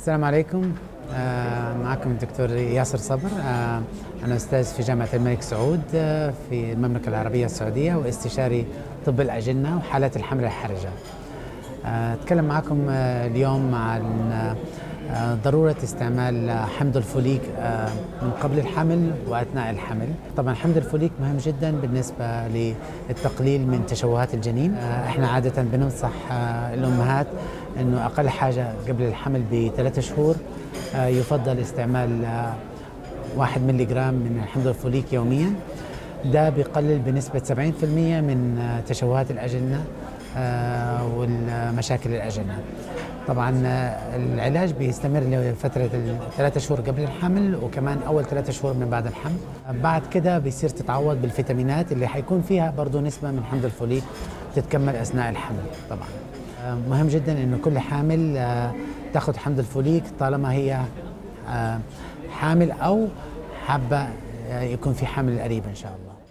السلام عليكم آه، معكم الدكتور ياسر صبر آه، أنا أستاذ في جامعة الملك سعود آه، في المملكة العربية السعودية واستشاري طب الأجنة وحالات الحمل الحرجة أتكلم معكم اليوم عن ضرورة استعمال حمض الفوليك من قبل الحمل وأثناء الحمل طبعا حمض الفوليك مهم جدا بالنسبة للتقليل من تشوهات الجنين احنا عادة بننصح الأمهات أنه أقل حاجة قبل الحمل بثلاثة شهور يفضل استعمال واحد ملي جرام من حمض الفوليك يوميا ده بيقلل بنسبة 70% من تشوهات الأجنة والمشاكل الأجنة طبعا العلاج بيستمر لفترة ثلاثة شهور قبل الحمل وكمان أول ثلاثة شهور من بعد الحمل بعد كده بيصير تتعوض بالفيتامينات اللي حيكون فيها برضه نسبة من حمض الفوليك تتكمل أثناء الحمل طبعا مهم جدا انه كل حامل تاخذ حمض الفوليك طالما هي حامل او حابه يكون في حمل قريب ان شاء الله